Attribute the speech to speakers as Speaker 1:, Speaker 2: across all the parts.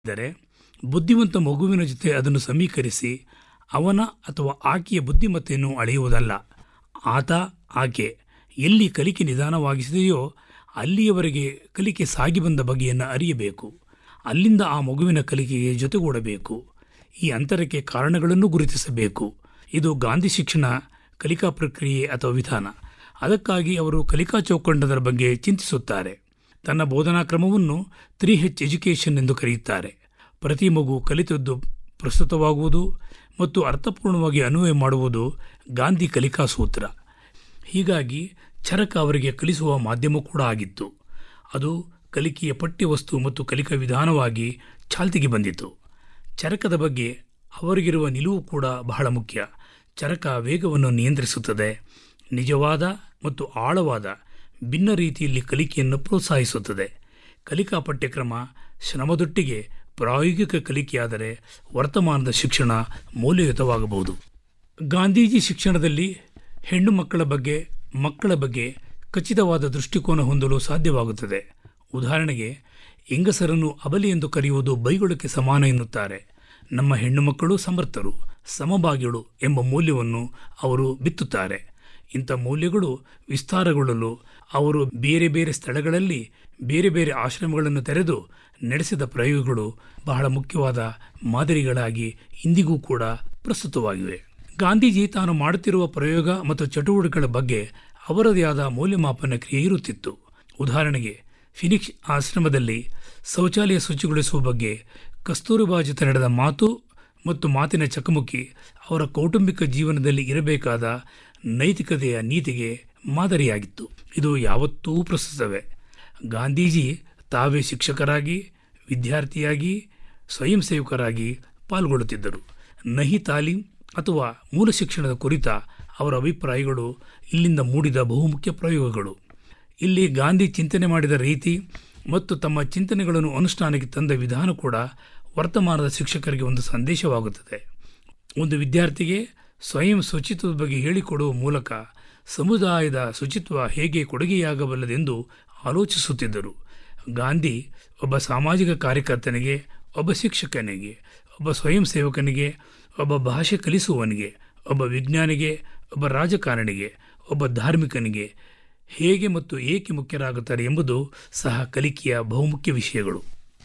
Speaker 1: ಇದ್ದರೆ ಬುದ್ಧಿವಂತ ಮಗುವಿನ ಜೊತೆ ಅದನ್ನು ಸಮೀಕರಿಸಿ ಅವನ ಅಥವಾ ಆಕೆಯ ಬುದ್ಧಿಮತ್ತೆಯನ್ನು ಅಳೆಯುವುದಲ್ಲ ಆತ ಆಕೆ ಎಲ್ಲಿ ಕಲಿಕೆ ನಿಧಾನವಾಗಿಸಿದೆಯೋ ಅಲ್ಲಿಯವರೆಗೆ ಕಲಿಕೆ ಸಾಗಿ ಬಂದ ಬಗೆಯನ್ನು ಅರಿಯಬೇಕು ಅಲ್ಲಿಂದ ಆ ಮಗುವಿನ ಕಲಿಕೆಗೆ ಜೊತೆಗೂಡಬೇಕು ಈ ಅಂತರಕ್ಕೆ ಕಾರಣಗಳನ್ನು ಗುರುತಿಸಬೇಕು ಇದು ಗಾಂಧಿ ಶಿಕ್ಷಣ ಕಲಿಕಾ ಪ್ರಕ್ರಿಯೆ ಅಥವಾ ವಿಧಾನ ಅದಕ್ಕಾಗಿ ಅವರು ಕಲಿಕಾ ಚೌಕಂಡದರ ಬಗ್ಗೆ ಚಿಂತಿಸುತ್ತಾರೆ ತನ್ನ ಬೋಧನಾ ಕ್ರಮವನ್ನು ತ್ರೀ ಹೆಚ್ ಎಜುಕೇಷನ್ ಎಂದು ಕರೆಯುತ್ತಾರೆ ಪ್ರತಿ ಮಗು ಕಲಿತದ್ದು ಪ್ರಸ್ತುತವಾಗುವುದು ಮತ್ತು ಅರ್ಥಪೂರ್ಣವಾಗಿ ಅನ್ವಯ ಮಾಡುವುದು ಗಾಂಧಿ ಕಲಿಕಾ ಸೂತ್ರ ಹೀಗಾಗಿ ಚರಕ ಅವರಿಗೆ ಕಲಿಸುವ ಮಾಧ್ಯಮ ಕೂಡ ಆಗಿತ್ತು ಅದು ಕಲಿಕೆಯ ಪಠ್ಯವಸ್ತು ಮತ್ತು ಕಲಿಕಾ ವಿಧಾನವಾಗಿ ಚಾಲ್ತಿಗೆ ಬಂದಿತು ಚರಕದ ಬಗ್ಗೆ ಅವರಿಗಿರುವ ನಿಲುವು ಕೂಡ ಬಹಳ ಮುಖ್ಯ ಚರಕ ವೇಗವನ್ನು ನಿಯಂತ್ರಿಸುತ್ತದೆ ನಿಜವಾದ ಮತ್ತು ಆಳವಾದ ಭಿನ್ನ ರೀತಿಯಲ್ಲಿ ಕಲಿಕೆಯನ್ನು ಪ್ರೋತ್ಸಾಹಿಸುತ್ತದೆ ಕಲಿಕಾ ಪಠ್ಯಕ್ರಮ ಶ್ರಮದೊಟ್ಟಿಗೆ ಪ್ರಾಯೋಗಿಕ ಕಲಿಕೆಯಾದರೆ ವರ್ತಮಾನದ ಶಿಕ್ಷಣ ಮೌಲ್ಯಯುತವಾಗಬಹುದು ಗಾಂಧೀಜಿ ಶಿಕ್ಷಣದಲ್ಲಿ ಹೆಣ್ಣು ಮಕ್ಕಳ ಬಗ್ಗೆ ಮಕ್ಕಳ ಬಗ್ಗೆ ಖಚಿತವಾದ ದೃಷ್ಟಿಕೋನ ಹೊಂದಲು ಸಾಧ್ಯವಾಗುತ್ತದೆ ಉದಾಹರಣೆಗೆ ಹೆಂಗಸರನ್ನು ಅಬಲಿ ಎಂದು ಕರೆಯುವುದು ಬೈಗುಳಕ್ಕೆ ಸಮಾನ ಎನ್ನುತ್ತಾರೆ ನಮ್ಮ ಹೆಣ್ಣು ಮಕ್ಕಳು ಸಮರ್ಥರು ಸಮಭಾಗಿಗಳು ಎಂಬ ಮೌಲ್ಯವನ್ನು ಅವರು ಬಿತ್ತುತ್ತಾರೆ ಇಂಥ ಮೌಲ್ಯಗಳು ವಿಸ್ತಾರಗೊಳ್ಳಲು ಅವರು ಬೇರೆ ಬೇರೆ ಸ್ಥಳಗಳಲ್ಲಿ ಬೇರೆ ಬೇರೆ ಆಶ್ರಮಗಳನ್ನು ತೆರೆದು ನಡೆಸಿದ ಪ್ರಯೋಗಗಳು ಬಹಳ ಮುಖ್ಯವಾದ ಮಾದರಿಗಳಾಗಿ ಇಂದಿಗೂ ಕೂಡ ಪ್ರಸ್ತುತವಾಗಿವೆ ಗಾಂಧೀಜಿ ತಾನು ಮಾಡುತ್ತಿರುವ ಪ್ರಯೋಗ ಮತ್ತು ಚಟುವಟಿಕೆಗಳ ಬಗ್ಗೆ ಅವರದೇ ಆದ ಮೌಲ್ಯಮಾಪನ ಕ್ರಿಯೆ ಇರುತ್ತಿತ್ತು ಉದಾಹರಣೆಗೆ ಫಿನಿಕ್ಸ್ ಆಶ್ರಮದಲ್ಲಿ ಶೌಚಾಲಯ ಶುಚಿಗೊಳಿಸುವ ಬಗ್ಗೆ ಕಸ್ತೂರಿಬಾ ಜೊತೆ ನಡೆದ ಮಾತು ಮತ್ತು ಮಾತಿನ ಚಕಮಕಿ ಅವರ ಕೌಟುಂಬಿಕ ಜೀವನದಲ್ಲಿ ಇರಬೇಕಾದ ನೈತಿಕತೆಯ ನೀತಿಗೆ ಮಾದರಿಯಾಗಿತ್ತು ಇದು ಯಾವತ್ತೂ ಪ್ರಸ್ತುತವೇ ಗಾಂಧೀಜಿ ತಾವೇ ಶಿಕ್ಷಕರಾಗಿ ವಿದ್ಯಾರ್ಥಿಯಾಗಿ ಸ್ವಯಂ ಸೇವಕರಾಗಿ ಪಾಲ್ಗೊಳ್ಳುತ್ತಿದ್ದರು ನಹಿ ತಾಲೀಮ್ ಅಥವಾ ಮೂಲ ಶಿಕ್ಷಣದ ಕುರಿತ ಅವರ ಅಭಿಪ್ರಾಯಗಳು ಇಲ್ಲಿಂದ ಮೂಡಿದ ಬಹುಮುಖ್ಯ ಪ್ರಯೋಗಗಳು ಇಲ್ಲಿ ಗಾಂಧಿ ಚಿಂತನೆ ಮಾಡಿದ ರೀತಿ ಮತ್ತು ತಮ್ಮ ಚಿಂತನೆಗಳನ್ನು ಅನುಷ್ಠಾನಕ್ಕೆ ತಂದ ವಿಧಾನ ಕೂಡ ವರ್ತಮಾನದ ಶಿಕ್ಷಕರಿಗೆ ಒಂದು ಸಂದೇಶವಾಗುತ್ತದೆ ಒಂದು ವಿದ್ಯಾರ್ಥಿಗೆ ಸ್ವಯಂ ಶುಚಿತ್ವದ ಬಗ್ಗೆ ಹೇಳಿಕೊಡುವ ಮೂಲಕ ಸಮುದಾಯದ ಶುಚಿತ್ವ ಹೇಗೆ ಕೊಡುಗೆಯಾಗಬಲ್ಲದೆಂದು ಆಲೋಚಿಸುತ್ತಿದ್ದರು ಗಾಂಧಿ ಒಬ್ಬ ಸಾಮಾಜಿಕ ಕಾರ್ಯಕರ್ತನಿಗೆ ಒಬ್ಬ ಶಿಕ್ಷಕನಿಗೆ ಒಬ್ಬ ಸ್ವಯಂ ಸೇವಕನಿಗೆ ಒಬ್ಬ ಭಾಷೆ ಕಲಿಸುವವನಿಗೆ ಒಬ್ಬ ವಿಜ್ಞಾನಿಗೆ ಒಬ್ಬ ರಾಜಕಾರಣಿಗೆ ಒಬ್ಬ ಧಾರ್ಮಿಕನಿಗೆ ಹೇಗೆ ಮತ್ತು ಏಕೆ ಮುಖ್ಯರಾಗುತ್ತಾರೆ ಎಂಬುದು ಸಹ ಕಲಿಕೆಯ ಬಹುಮುಖ್ಯ ವಿಷಯಗಳು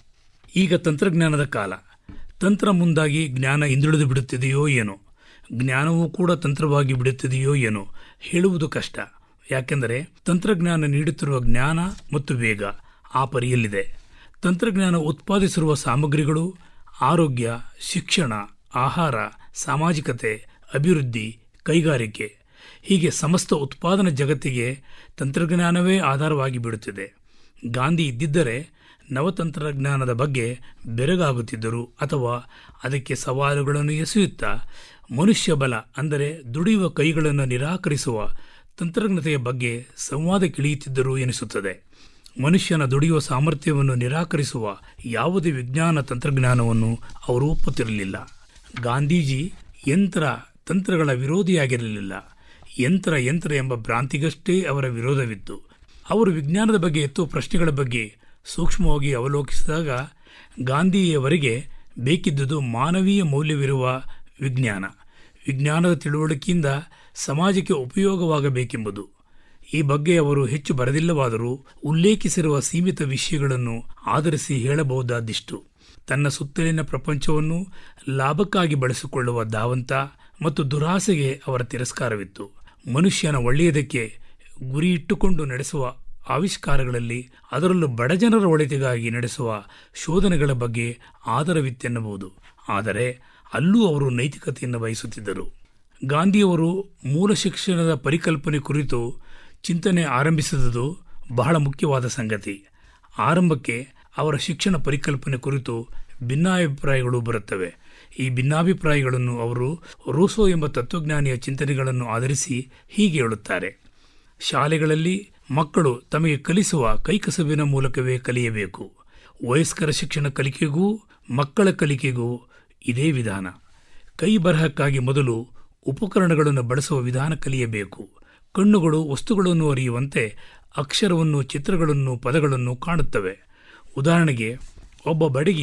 Speaker 1: ಈಗ ತಂತ್ರಜ್ಞಾನದ ಕಾಲ ತಂತ್ರ ಮುಂದಾಗಿ ಜ್ಞಾನ ಹಿಂದುಳಿದು ಬಿಡುತ್ತಿದೆಯೋ ಏನೋ ಜ್ಞಾನವೂ ಕೂಡ ತಂತ್ರವಾಗಿ ಬಿಡುತ್ತಿದೆಯೋ ಏನೋ ಹೇಳುವುದು ಕಷ್ಟ ಯಾಕೆಂದರೆ ತಂತ್ರಜ್ಞಾನ ನೀಡುತ್ತಿರುವ ಜ್ಞಾನ ಮತ್ತು ವೇಗ ಆ ಪರಿಯಲ್ಲಿದೆ ತಂತ್ರಜ್ಞಾನ ಉತ್ಪಾದಿಸಿರುವ ಸಾಮಗ್ರಿಗಳು ಆರೋಗ್ಯ ಶಿಕ್ಷಣ ಆಹಾರ ಸಾಮಾಜಿಕತೆ ಅಭಿವೃದ್ಧಿ ಕೈಗಾರಿಕೆ ಹೀಗೆ ಸಮಸ್ತ ಉತ್ಪಾದನಾ ಜಗತ್ತಿಗೆ ತಂತ್ರಜ್ಞಾನವೇ ಆಧಾರವಾಗಿ ಬಿಡುತ್ತಿದೆ ಗಾಂಧಿ ಇದ್ದಿದ್ದರೆ ನವತಂತ್ರಜ್ಞಾನದ ಬಗ್ಗೆ ಬೆರಗಾಗುತ್ತಿದ್ದರು ಅಥವಾ ಅದಕ್ಕೆ ಸವಾಲುಗಳನ್ನು ಎಸೆಯುತ್ತಾ ಮನುಷ್ಯ ಬಲ ಅಂದರೆ ದುಡಿಯುವ ಕೈಗಳನ್ನು ನಿರಾಕರಿಸುವ ತಂತ್ರಜ್ಞತೆಯ ಬಗ್ಗೆ ಸಂವಾದಕ್ಕಿಳಿಯುತ್ತಿದ್ದರು ಎನಿಸುತ್ತದೆ ಮನುಷ್ಯನ ದುಡಿಯುವ ಸಾಮರ್ಥ್ಯವನ್ನು ನಿರಾಕರಿಸುವ ಯಾವುದೇ ವಿಜ್ಞಾನ ತಂತ್ರಜ್ಞಾನವನ್ನು ಅವರು ಒಪ್ಪುತ್ತಿರಲಿಲ್ಲ ಗಾಂಧೀಜಿ ಯಂತ್ರ ತಂತ್ರಗಳ ವಿರೋಧಿಯಾಗಿರಲಿಲ್ಲ ಯಂತ್ರ ಯಂತ್ರ ಎಂಬ ಭ್ರಾಂತಿಗಷ್ಟೇ ಅವರ ವಿರೋಧವಿತ್ತು ಅವರು ವಿಜ್ಞಾನದ ಬಗ್ಗೆ ಎತ್ತುವ ಪ್ರಶ್ನೆಗಳ ಬಗ್ಗೆ ಸೂಕ್ಷ್ಮವಾಗಿ ಅವಲೋಕಿಸಿದಾಗ ಗಾಂಧಿಯವರಿಗೆ ಬೇಕಿದ್ದುದು ಮಾನವೀಯ ಮೌಲ್ಯವಿರುವ ವಿಜ್ಞಾನ ವಿಜ್ಞಾನದ ತಿಳುವಳಿಕೆಯಿಂದ ಸಮಾಜಕ್ಕೆ ಉಪಯೋಗವಾಗಬೇಕೆಂಬುದು ಈ ಬಗ್ಗೆ ಅವರು ಹೆಚ್ಚು ಬರೆದಿಲ್ಲವಾದರೂ ಉಲ್ಲೇಖಿಸಿರುವ ಸೀಮಿತ ವಿಷಯಗಳನ್ನು ಆಧರಿಸಿ ಹೇಳಬಹುದಾದಿಷ್ಟು ತನ್ನ ಸುತ್ತಲಿನ ಪ್ರಪಂಚವನ್ನು ಲಾಭಕ್ಕಾಗಿ ಬಳಸಿಕೊಳ್ಳುವ ಧಾವಂತ ಮತ್ತು ದುರಾಸೆಗೆ ಅವರ ತಿರಸ್ಕಾರವಿತ್ತು ಮನುಷ್ಯನ ಒಳ್ಳೆಯದಕ್ಕೆ ಗುರಿ ಇಟ್ಟುಕೊಂಡು ನಡೆಸುವ ಆವಿಷ್ಕಾರಗಳಲ್ಲಿ ಅದರಲ್ಲೂ ಬಡಜನರ ಒಳಿತಿಗಾಗಿ ನಡೆಸುವ ಶೋಧನೆಗಳ ಬಗ್ಗೆ ಆದರವಿತ್ತೆನ್ನಬಹುದು ಆದರೆ ಅಲ್ಲೂ ಅವರು ನೈತಿಕತೆಯನ್ನು ಬಯಸುತ್ತಿದ್ದರು ಗಾಂಧಿಯವರು ಮೂಲ ಶಿಕ್ಷಣದ ಪರಿಕಲ್ಪನೆ ಕುರಿತು ಚಿಂತನೆ ಆರಂಭಿಸಿದುದು ಬಹಳ ಮುಖ್ಯವಾದ ಸಂಗತಿ ಆರಂಭಕ್ಕೆ ಅವರ ಶಿಕ್ಷಣ ಪರಿಕಲ್ಪನೆ ಕುರಿತು ಭಿನ್ನಾಭಿಪ್ರಾಯಗಳು ಬರುತ್ತವೆ ಈ ಭಿನ್ನಾಭಿಪ್ರಾಯಗಳನ್ನು ಅವರು ರೂಸೋ ಎಂಬ ತತ್ವಜ್ಞಾನಿಯ ಚಿಂತನೆಗಳನ್ನು ಆಧರಿಸಿ ಹೀಗೆ ಹೇಳುತ್ತಾರೆ ಶಾಲೆಗಳಲ್ಲಿ ಮಕ್ಕಳು ತಮಗೆ ಕಲಿಸುವ ಕೈಕಸಬಿನ ಮೂಲಕವೇ ಕಲಿಯಬೇಕು ವಯಸ್ಕರ ಶಿಕ್ಷಣ ಕಲಿಕೆಗೂ ಮಕ್ಕಳ ಕಲಿಕೆಗೂ ಇದೇ ವಿಧಾನ ಕೈ ಬರಹಕ್ಕಾಗಿ ಮೊದಲು ಉಪಕರಣಗಳನ್ನು ಬಳಸುವ ವಿಧಾನ ಕಲಿಯಬೇಕು ಕಣ್ಣುಗಳು ವಸ್ತುಗಳನ್ನು ಅರಿಯುವಂತೆ ಅಕ್ಷರವನ್ನು ಚಿತ್ರಗಳನ್ನು ಪದಗಳನ್ನು ಕಾಣುತ್ತವೆ ಉದಾಹರಣೆಗೆ ಒಬ್ಬ ಬಡಗಿ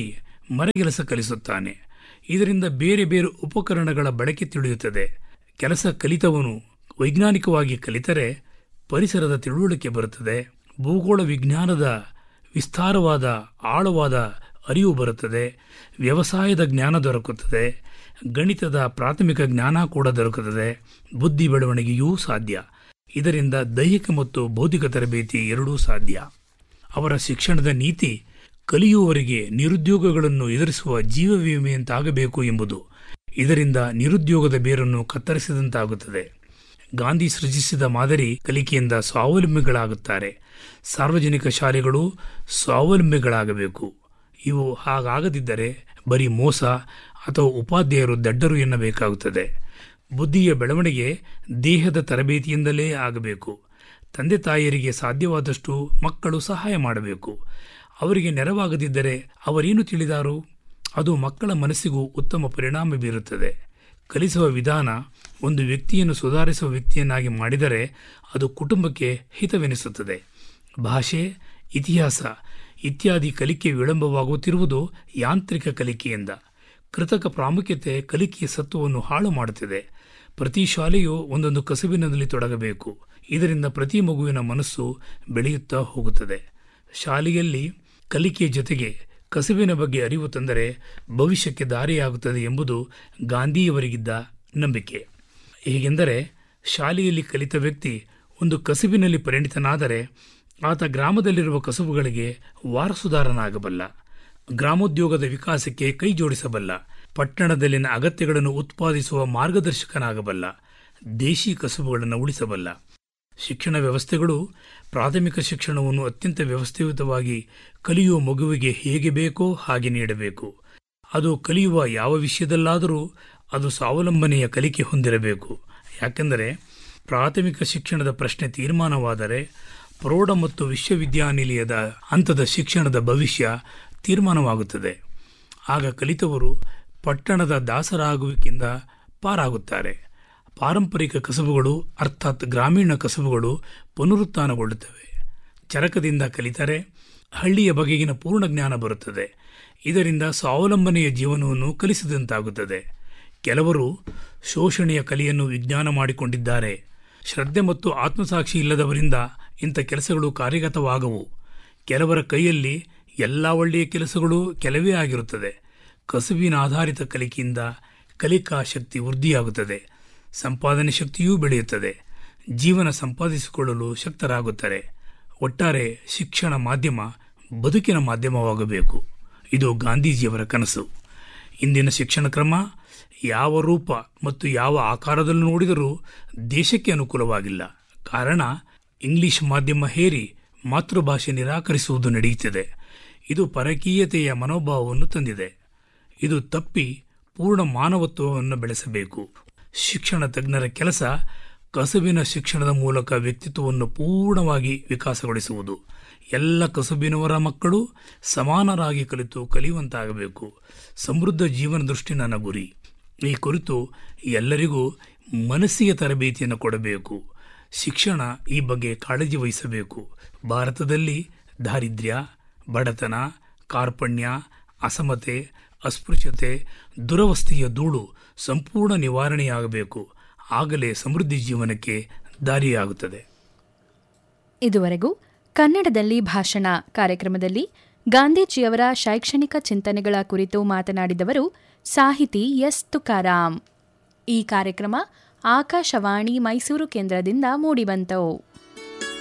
Speaker 1: ಮರಗೆಲಸ ಕಲಿಸುತ್ತಾನೆ ಇದರಿಂದ ಬೇರೆ ಬೇರೆ ಉಪಕರಣಗಳ ಬಳಕೆ ತಿಳಿಯುತ್ತದೆ ಕೆಲಸ ಕಲಿತವನು ವೈಜ್ಞಾನಿಕವಾಗಿ ಕಲಿತರೆ ಪರಿಸರದ ತಿಳುವಳಿಕೆ ಬರುತ್ತದೆ ಭೂಗೋಳ ವಿಜ್ಞಾನದ ವಿಸ್ತಾರವಾದ ಆಳವಾದ ಅರಿವು ಬರುತ್ತದೆ ವ್ಯವಸಾಯದ ಜ್ಞಾನ ದೊರಕುತ್ತದೆ ಗಣಿತದ ಪ್ರಾಥಮಿಕ ಜ್ಞಾನ ಕೂಡ ದೊರಕುತ್ತದೆ ಬುದ್ಧಿ ಬೆಳವಣಿಗೆಯೂ ಸಾಧ್ಯ ಇದರಿಂದ ದೈಹಿಕ ಮತ್ತು ಬೌದ್ಧಿಕ ತರಬೇತಿ ಎರಡೂ ಸಾಧ್ಯ ಅವರ ಶಿಕ್ಷಣದ ನೀತಿ ಕಲಿಯುವವರಿಗೆ ನಿರುದ್ಯೋಗಗಳನ್ನು ಎದುರಿಸುವ ಜೀವ ವಿಮೆಯಂತಾಗಬೇಕು ಎಂಬುದು ಇದರಿಂದ ನಿರುದ್ಯೋಗದ ಬೇರನ್ನು ಕತ್ತರಿಸಿದಂತಾಗುತ್ತದೆ ಗಾಂಧಿ ಸೃಜಿಸಿದ ಮಾದರಿ ಕಲಿಕೆಯಿಂದ ಸ್ವಾವಲಂಬಿಗಳಾಗುತ್ತಾರೆ ಸಾರ್ವಜನಿಕ ಶಾಲೆಗಳು ಸ್ವಾವಲಂಬಿಗಳಾಗಬೇಕು ಇವು ಹಾಗಾಗದಿದ್ದರೆ ಬರೀ ಮೋಸ ಅಥವಾ ಉಪಾಧ್ಯಾಯರು ದಡ್ಡರು ಎನ್ನಬೇಕಾಗುತ್ತದೆ ಬುದ್ಧಿಯ ಬೆಳವಣಿಗೆ ದೇಹದ ತರಬೇತಿಯಿಂದಲೇ ಆಗಬೇಕು ತಂದೆ ತಾಯಿಯರಿಗೆ ಸಾಧ್ಯವಾದಷ್ಟು ಮಕ್ಕಳು ಸಹಾಯ ಮಾಡಬೇಕು ಅವರಿಗೆ ನೆರವಾಗದಿದ್ದರೆ ಅವರೇನು ತಿಳಿದಾರು ಅದು ಮಕ್ಕಳ ಮನಸ್ಸಿಗೂ ಉತ್ತಮ ಪರಿಣಾಮ ಬೀರುತ್ತದೆ ಕಲಿಸುವ ವಿಧಾನ ಒಂದು ವ್ಯಕ್ತಿಯನ್ನು ಸುಧಾರಿಸುವ ವ್ಯಕ್ತಿಯನ್ನಾಗಿ ಮಾಡಿದರೆ ಅದು ಕುಟುಂಬಕ್ಕೆ ಹಿತವೆನಿಸುತ್ತದೆ ಭಾಷೆ ಇತಿಹಾಸ ಇತ್ಯಾದಿ ಕಲಿಕೆ ವಿಳಂಬವಾಗುತ್ತಿರುವುದು ಯಾಂತ್ರಿಕ ಕಲಿಕೆಯಿಂದ ಕೃತಕ ಪ್ರಾಮುಖ್ಯತೆ ಕಲಿಕೆಯ ಸತ್ವವನ್ನು ಹಾಳು ಮಾಡುತ್ತಿದೆ ಪ್ರತಿ ಶಾಲೆಯು ಒಂದೊಂದು ಕಸುಬಿನಲ್ಲಿ ತೊಡಗಬೇಕು ಇದರಿಂದ ಪ್ರತಿ ಮಗುವಿನ ಮನಸ್ಸು ಬೆಳೆಯುತ್ತಾ ಹೋಗುತ್ತದೆ ಶಾಲೆಯಲ್ಲಿ ಕಲಿಕೆಯ ಜೊತೆಗೆ ಕಸುಬಿನ ಬಗ್ಗೆ ಅರಿವು ತಂದರೆ ಭವಿಷ್ಯಕ್ಕೆ ದಾರಿಯಾಗುತ್ತದೆ ಎಂಬುದು ಗಾಂಧಿಯವರಿಗಿದ್ದ ನಂಬಿಕೆ ಹೇಗೆಂದರೆ ಶಾಲೆಯಲ್ಲಿ ಕಲಿತ ವ್ಯಕ್ತಿ ಒಂದು ಕಸುಬಿನಲ್ಲಿ ಪರಿಣಿತನಾದರೆ ಆತ ಗ್ರಾಮದಲ್ಲಿರುವ ಕಸುಬುಗಳಿಗೆ ವಾರಸುದಾರನಾಗಬಲ್ಲ ಗ್ರಾಮೋದ್ಯೋಗದ ವಿಕಾಸಕ್ಕೆ ಕೈ ಜೋಡಿಸಬಲ್ಲ ಪಟ್ಟಣದಲ್ಲಿನ ಅಗತ್ಯಗಳನ್ನು ಉತ್ಪಾದಿಸುವ ಮಾರ್ಗದರ್ಶಕನಾಗಬಲ್ಲ ದೇಶಿ ಕಸುಬುಗಳನ್ನು ಉಳಿಸಬಲ್ಲ ಶಿಕ್ಷಣ ವ್ಯವಸ್ಥೆಗಳು ಪ್ರಾಥಮಿಕ ಶಿಕ್ಷಣವನ್ನು ಅತ್ಯಂತ ವ್ಯವಸ್ಥಿತವಾಗಿ ಕಲಿಯುವ ಮಗುವಿಗೆ ಹೇಗೆ ಬೇಕೋ ಹಾಗೆ ನೀಡಬೇಕು ಅದು ಕಲಿಯುವ ಯಾವ ವಿಷಯದಲ್ಲಾದರೂ ಅದು ಸ್ವಾವಲಂಬನೆಯ ಕಲಿಕೆ ಹೊಂದಿರಬೇಕು ಯಾಕೆಂದರೆ ಪ್ರಾಥಮಿಕ ಶಿಕ್ಷಣದ ಪ್ರಶ್ನೆ ತೀರ್ಮಾನವಾದರೆ ಪ್ರೌಢ ಮತ್ತು ವಿಶ್ವವಿದ್ಯಾನಿಲಯದ ಹಂತದ ಶಿಕ್ಷಣದ ಭವಿಷ್ಯ ತೀರ್ಮಾನವಾಗುತ್ತದೆ ಆಗ ಕಲಿತವರು ಪಟ್ಟಣದ ದಾಸರಾಗುವಿಕೆಯಿಂದ ಪಾರಾಗುತ್ತಾರೆ ಪಾರಂಪರಿಕ ಕಸಬುಗಳು ಅರ್ಥಾತ್ ಗ್ರಾಮೀಣ ಕಸಬುಗಳು ಪುನರುತ್ಥಾನಗೊಳ್ಳುತ್ತವೆ ಚರಕದಿಂದ ಕಲಿತರೆ ಹಳ್ಳಿಯ ಬಗೆಗಿನ ಪೂರ್ಣ ಜ್ಞಾನ ಬರುತ್ತದೆ ಇದರಿಂದ ಸ್ವಾವಲಂಬನೆಯ ಜೀವನವನ್ನು ಕಲಿಸಿದಂತಾಗುತ್ತದೆ ಕೆಲವರು ಶೋಷಣೆಯ ಕಲೆಯನ್ನು ವಿಜ್ಞಾನ ಮಾಡಿಕೊಂಡಿದ್ದಾರೆ ಶ್ರದ್ಧೆ ಮತ್ತು ಆತ್ಮಸಾಕ್ಷಿ ಇಲ್ಲದವರಿಂದ ಇಂಥ ಕೆಲಸಗಳು ಕಾರ್ಯಗತವಾಗವು ಕೆಲವರ ಕೈಯಲ್ಲಿ ಎಲ್ಲ ಒಳ್ಳೆಯ ಕೆಲಸಗಳು ಕೆಲವೇ ಆಗಿರುತ್ತದೆ ಕಸುಬಿನ ಆಧಾರಿತ ಕಲಿಕೆಯಿಂದ ಕಲಿಕಾ ಶಕ್ತಿ ವೃದ್ಧಿಯಾಗುತ್ತದೆ ಸಂಪಾದನೆ ಶಕ್ತಿಯೂ ಬೆಳೆಯುತ್ತದೆ ಜೀವನ ಸಂಪಾದಿಸಿಕೊಳ್ಳಲು ಶಕ್ತರಾಗುತ್ತಾರೆ ಒಟ್ಟಾರೆ ಶಿಕ್ಷಣ ಮಾಧ್ಯಮ ಬದುಕಿನ ಮಾಧ್ಯಮವಾಗಬೇಕು ಇದು ಗಾಂಧೀಜಿಯವರ ಕನಸು ಇಂದಿನ ಶಿಕ್ಷಣ ಕ್ರಮ ಯಾವ ರೂಪ ಮತ್ತು ಯಾವ ಆಕಾರದಲ್ಲಿ ನೋಡಿದರೂ ದೇಶಕ್ಕೆ ಅನುಕೂಲವಾಗಿಲ್ಲ ಕಾರಣ ಇಂಗ್ಲಿಷ್ ಮಾಧ್ಯಮ ಹೇರಿ ಮಾತೃಭಾಷೆ ನಿರಾಕರಿಸುವುದು ನಡೆಯುತ್ತಿದೆ ಇದು ಪರಕೀಯತೆಯ ಮನೋಭಾವವನ್ನು ತಂದಿದೆ ಇದು ತಪ್ಪಿ ಪೂರ್ಣ ಮಾನವತ್ವವನ್ನು ಬೆಳೆಸಬೇಕು ಶಿಕ್ಷಣ ತಜ್ಞರ ಕೆಲಸ ಕಸುಬಿನ ಶಿಕ್ಷಣದ ಮೂಲಕ ವ್ಯಕ್ತಿತ್ವವನ್ನು ಪೂರ್ಣವಾಗಿ ವಿಕಾಸಗೊಳಿಸುವುದು ಎಲ್ಲ ಕಸುಬಿನವರ ಮಕ್ಕಳು ಸಮಾನರಾಗಿ ಕಲಿತು ಕಲಿಯುವಂತಾಗಬೇಕು ಸಮೃದ್ಧ ಜೀವನ ದೃಷ್ಟಿ ನನ್ನ ಗುರಿ ಈ ಕುರಿತು ಎಲ್ಲರಿಗೂ ಮನಸ್ಸಿಗೆ ತರಬೇತಿಯನ್ನು ಕೊಡಬೇಕು ಶಿಕ್ಷಣ ಈ ಬಗ್ಗೆ ಕಾಳಜಿ ವಹಿಸಬೇಕು ಭಾರತದಲ್ಲಿ ದಾರಿದ್ರ್ಯ ಬಡತನ ಕಾರ್ಪಣ್ಯ ಅಸಮತೆ ಅಸ್ಪೃಶ್ಯತೆ ದುರವಸ್ಥೆಯ ಧೂಳು ಸಂಪೂರ್ಣ ನಿವಾರಣೆಯಾಗಬೇಕು ಆಗಲೇ ಸಮೃದ್ಧಿ ಜೀವನಕ್ಕೆ ದಾರಿಯಾಗುತ್ತದೆ
Speaker 2: ಇದುವರೆಗೂ ಕನ್ನಡದಲ್ಲಿ ಭಾಷಣ ಕಾರ್ಯಕ್ರಮದಲ್ಲಿ ಗಾಂಧೀಜಿಯವರ ಶೈಕ್ಷಣಿಕ ಚಿಂತನೆಗಳ ಕುರಿತು ಮಾತನಾಡಿದವರು ಸಾಹಿತಿ ಎಸ್ ತುಕಾರಾಂ ಈ ಕಾರ್ಯಕ್ರಮ ಆಕಾಶವಾಣಿ ಮೈಸೂರು ಕೇಂದ್ರದಿಂದ ಮೂಡಿಬಂತು